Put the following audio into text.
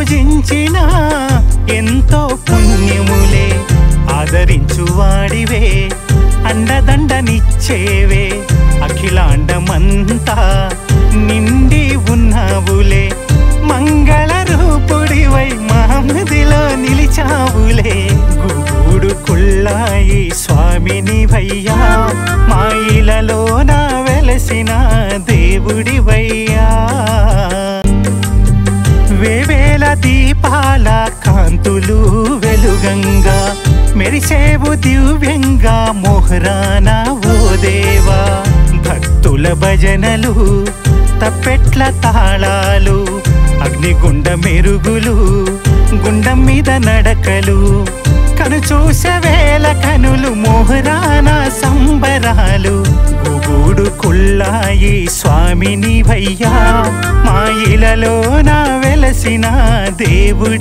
పూజించిన ఎంతో పుణ్యములే ఆదరించు వాడివే అండదండనిచ్చేవే అఖిలాండమంతా నిండి ఉన్నావులే మంగళ రూపుడివై మహమ్మదిలో నిలిచావులే గూడు కుళ్ళాయి స్వామిని భయ్యా మా ఇలలో నా వెలసిన దేవుడివయ్యా వేవేల దీపాల కాంతులు వెలుగంగా మెరిసేవు దివ్యంగా మోహరానా ఓ దేవా భక్తుల భజనలు తప్పెట్ల తాళాలు అగ్నిగుండ మెరుగులు గుండం మీద నడకలు కను చూసే వేల కనులు మోహరానా సంబరాలు గుగూడు కుళ్ళాయి స్వామిని భయ్యా మా ఇలలో నా వెలసిన దేవుడి